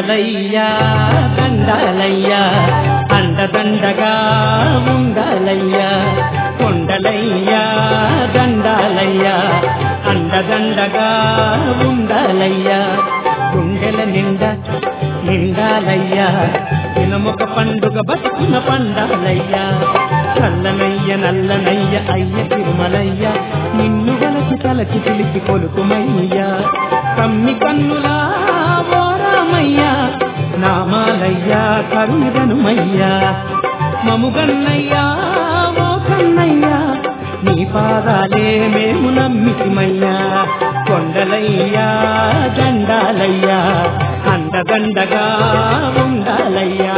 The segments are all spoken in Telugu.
కొండలయ్యా దండాలయ్యా అండదండగా ఉండాలయ్యా కొండలయ్యా దండాలయ్యా అండదండగా ఉండాలయ్యా గుండెల నిండా నిండాలయ్యా దినమొక పండుగ బతుకున పండాలయ్యా చల్లనయ్య నల్లనయ్య అయ్య తిరుమలయ్య నిన్ను వలసి తలచి పిలిచి కొలుకుమయ్యా కమ్మి కన్నులా ఓరామయ్యా నామాలయ్యా కరుణగనుమయ్యా మముగన్నయ్యా ఓ కన్నయ్యా నీ పాదాలే మేము నమ్మితిమయ్యా కొండలయ్యా దండాలయ్యా అండదండగా ఉండాలయ్యా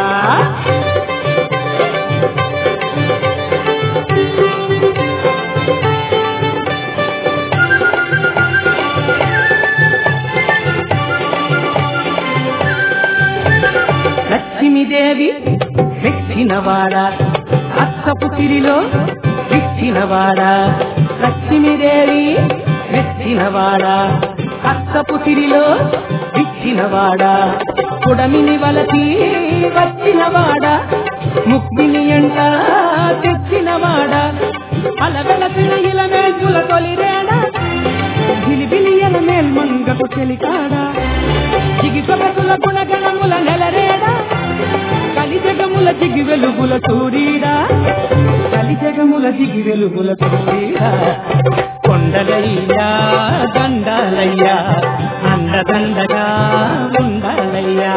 లక్ష్మీదేవి మెచ్చినవాడా అత్తపు సిరిలో ఇచ్చినవాడా లక్ష్మీదేవి మెచ్చినవాడా అత్తపు సిరిలో ఇచ్చినవాడా కుడమిని వలసి వచ్చినవాడా ముక్తిని ఎంట తెచ్చినవాడా అలవెలసిన ఇల మేల్చుల తొలిరేడా గిలిబిలియల మేల్మంగకు చెలికాడా జిగిసొగసుల గుణగణముల నెలరేడా కలిజగముల జిగి వెలుగుల సూరీడా కలిజగముల జిగి వెలుగుల సూరీడా కొండలయ్యా దండాలయ్యా అండదండగా ఉండాలయ్యా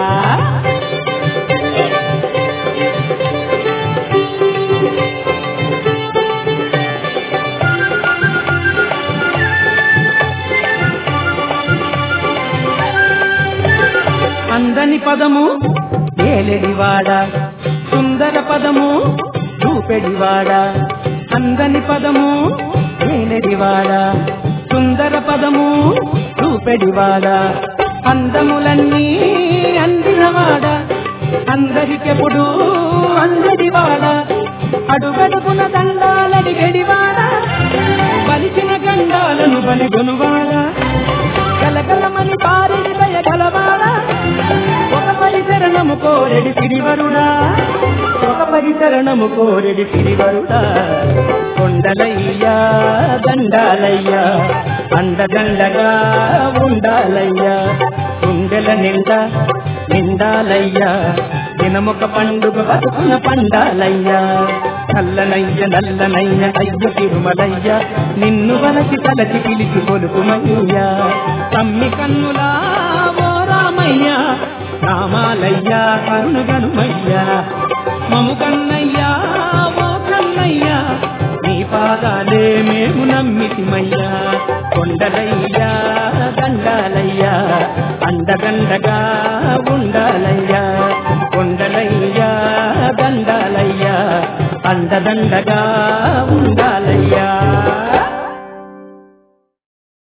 అందని పదము ఏలెడివాడా సుందర పదము చూపెడివాడా అందని పదము ఏలెడివాడా సుందర పదము చూపెడివాడా అందములన్నీ అందినవాడా అందరికెప్పుడు అందడివాడా అడుగడుగున దండాలని గడివాడా బలిసిన గండాలను బలిగొనువాడా కలకలమని పారిడి దయ గలవాడా ఒక పరిచరణము కోరెడి తిరివరుడా ఒక పరిచరణము కోరెడి తిరివరుడా కొండలయ్యా దండాలయ్యా అండదండగా ఉండాలయ్యా గుండెల నిండా నిండాలయ్యా దినమొక పండుగ బతుకున పండాలయ్యా చల్లనయ్య నల్లనయ్య అయ్య తిరుమలయ్య నిన్ను వలసి తలచి పిలిచి కొలుకుమయ్యా తమ్మి కన్నులా ఓ రామయ్యా రామాలయ్యా కరుణగనుమయ్యా మము కన్నయ్యా ఓ కన్నయ్యా నీ పాదాలే మేము నమ్మితిమయ్యా కొండలయ్యా దండాలయ్యా అండదండగా ఉండాలయ్యా కొండలయ్యా దండాలయ్యా అండదండగా ఉండాలయ్యా